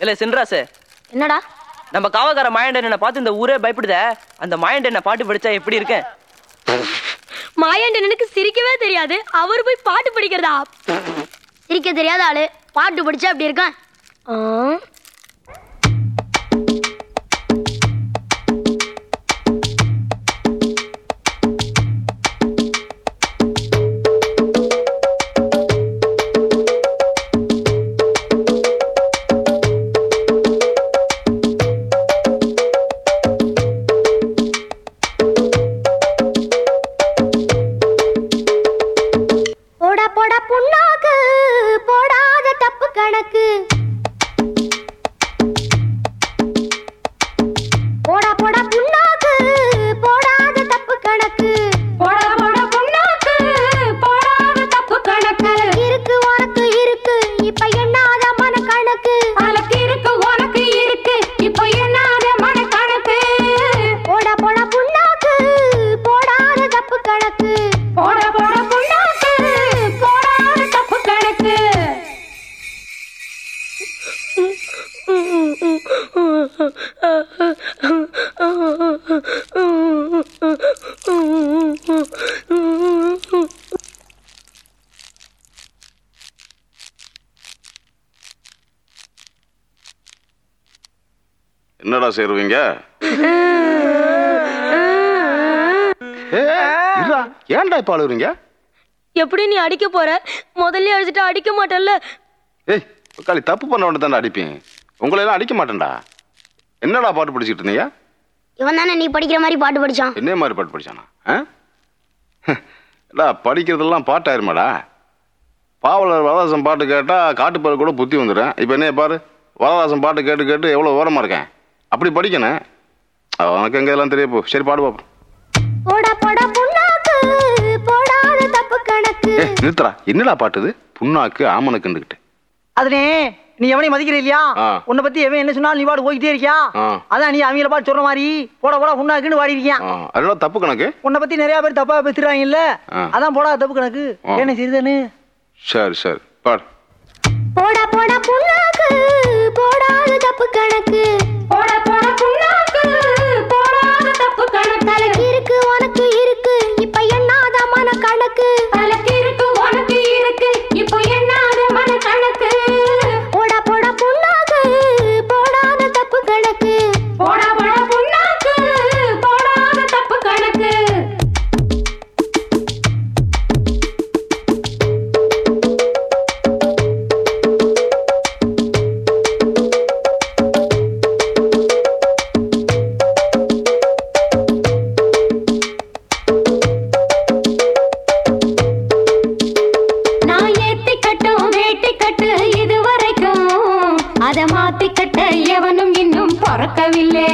இல்ல சின்ராசு என்னடா நம்ம காவக்கார மாயண்டன் பார்த்து இந்த ஊரே பயப்படுதே அந்த மாயண்டன் பாட்டு படிச்சா எப்படி இருக்கேன் மாயாண்டனுக்கு சிரிக்கவே தெரியாது அவர் போய் பாட்டு படிக்கிறதா சிரிக்க தெரியாத ஆளு பாட்டு படிச்சா அப்படி இருக்கான் ஆ. போடா போடா புண்ணாக்கு போடாத தப்பு கணக்கு போடா போடா புண்ணாக்கு போடாத தப்பு கணக்கு போடா போடா புண்ணாக்கு போடாத தப்பு கணக்கு இருக்கு உனக்கு இருக்கு இப்ப எண்ணாத மன கணக்கு அலக்கு இருக்கு உனக்கு இருக்கு இப்போ என்னாத மனக்கணக்கு போடா போடா புண்ணாக்கு போடாத தப்பு கணக்கு போடா போடா புண்ணாக்கு போடாத தப்பு கணக்கு என்னடா சேருவீங்க ஏன்டா இப்ப அழுகுறீங்க எப்படி நீ அடிக்க போற முதல்ல அடிச்சுட்டு அடிக்க மாட்டல்ல ஏய் உக்காளி தப்பு பண்ண வேண்டிய தானே அடிப்பேன் உங்களை எல்லாம் அடிக்க மாட்டேன்டா என்னடா பாட்டு படிச்சுட்டு இருந்தீங்க இவன் தானே நீ படிக்கிற மாதிரி பாட்டு படிச்சான் என்ன மாதிரி பாட்டு படிச்சானா ஆ? டா படிக்கிறதெல்லாம் பாட்டாயிருமாடா பாவலர் வரதாசன் பாட்டு கேட்டால் காட்டுப்பாரு கூட புத்தி வந்துடும் இப்போ என்ன பாரு வரதாசன் பாட்டு கேட்டு கேட்டு எவ்வளோ ஓரமாக இருக்கேன் அப்படி படிக்கணும் உனக்கு எங்க இதெல்லாம் தெரிய போ சரி பாடு பாப்போம் போடா போடா புண்ணாக்கு போடாத தப்பு கணக்கு ஏ நிறுத்துறா என்னடா பாட்டுது புண்ணாக்கு ஆமனுக்குண்டுக்கிட்டு அதுனே நீ எவனையும் மதிக்கிற இல்லையா ஆ. உன்னை பத்தி எவன் என்ன சொன்னாலும் நீ பாட்டு போய்கிட்டே இருக்கியா ஆ. அதான் நீ அவங்கள பாட்டு சொல்ற மாதிரி போட போடா உன்னாக்குன்னு வாடி இருக்கியான் ஆ அதெல்லாம் தப்பு கணக்கு உன்னை பத்தி நிறைய பேர் தப்பா பேசுறாங்க இல்ல ஆ. அதான் போடா தப்பு கணக்கு ஆ. என்ன சரிதானு சரி சரி பாடு போடா போடா புண்ணாக்கு போடாத தப்பு கணக்கு போடா போடா புண்ணாக்கு போடாத தப்பு கணக்கு தலைக்கு இருக்கு உனக்கு இருக்கு இப்ப எண்ணாத மன கணக்கு அலக்கு இருக்கு உனக்கு இருக்கு இப்போ என்னாத மனக்கணக்கு போடா போடா புண்ணாக்கு போடாத தப்பு கணக்கு போடா போடா புண்ணாக்கு போடாத தப்பு கணக்கு நான் ஏத்தி கட்டும் வேட்டி கட்டு இதுவரைக்கும் அத மாத்தி கட்ட எவனும் இன்னும் பிறக்கவில்லை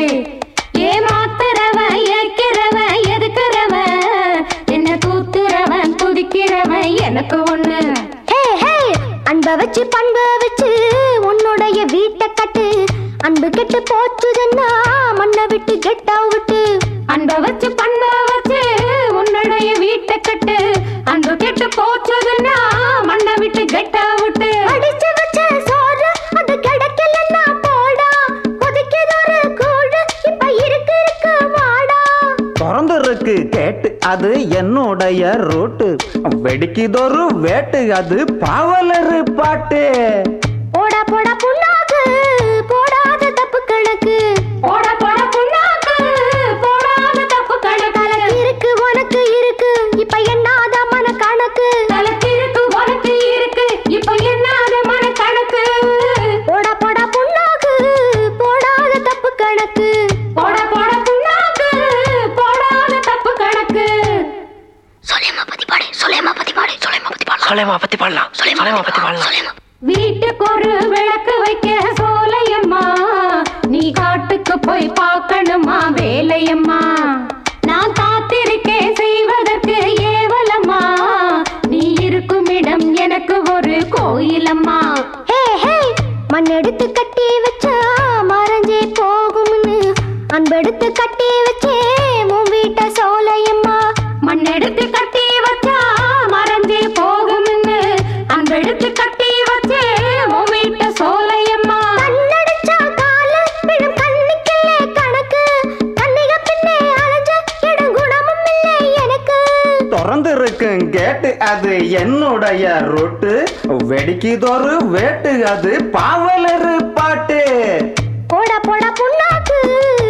ஏமாத்துறவன் ஏக்கிறவன் எதுக்குறவன் என்ன தூத்துறவன் துதிக்கிறவன் எனக்கு ஒண்ணு ஹே ஹே அன்ப வச்சு பண்ப வச்சு உன்னுடைய வீட்டை கட்டு அன்பு கெட்டு போச்சுதுன்னா மண்ணை விட்டு கெட்டா விட்டு அன்ப வச்சு பண்ப வச்சு உன்னுடைய வீட்டை கட்டு அன்பு கெட்டு போச்சதுன்னா மண்ணை விட்டு கெட்டா விட்டு அடிச்சு வச்ச சோறு அது கிடைக்கலன்னா போடா கொதிக்கிறொரு கூடு இப்ப இருக்கு இருக்கு வாடா திறந்துருக்கு கேட்டு அது என்னுடைய ரூட்டு வெடிக்குதொரு வேட்டு அது பாவலரு பாட்டு போடா போடா புண்ணாக்கு போடாத தப்பு கணக்கு போடா போடா புண்ணாக்கு போடாத தப்பு கணக்கு இருக்கு உனக்கு இருக்கு இப்ப எண்ணாத மன கணக்கு தலைக்கு இருக்கு உனக்கு இருக்கு இப்போ என்னாத மனக்கணக்கு போடா போடா புண்ணாக்கு போடாத தப்பு கணக்கு போடா போடா புண்ணாக்கு போடாத தப்பு கணக்கு சொல்லேமா பத்தி பாடு சொல்லேமா பத்தி பாடு சொல்லேமா பத்தி பாடு சொலைமா பத்தி பாடலாம் சொலைமா பத்தி பாடலாம் வீட்டுக்கு ஒரு விளக்கு வைக்க சோலையம்மா நீ காட்டுக்கு போய் பார்க்கணுமா வேலையம்மா நான் காத்திருக்கேன் செய்வதற்கு ஏவலம்மா நீ இருக்கும் இடம் எனக்கு ஒரு கோயிலம்மா ஹே ஹே மண் எடுத்து கட்டி வச்சா மறைஞ்சே போகும்னு அன்பெடுத்து கட்டி வச்சே உன் வீட்டை சோலையம்மா மண் எடுத்து கட்டி வச்சா மறந்தே போகும்னு அன்பெடுத்து கட்டி வச்சே உன் வீட்டை சோலையம்மா கண்ணடிச்ச அது என்னுடைய ரூட்டு வெடிக்குதொரு வேட்டு அது பாவலரு பாட்டு போட போட புண்ணாக்கு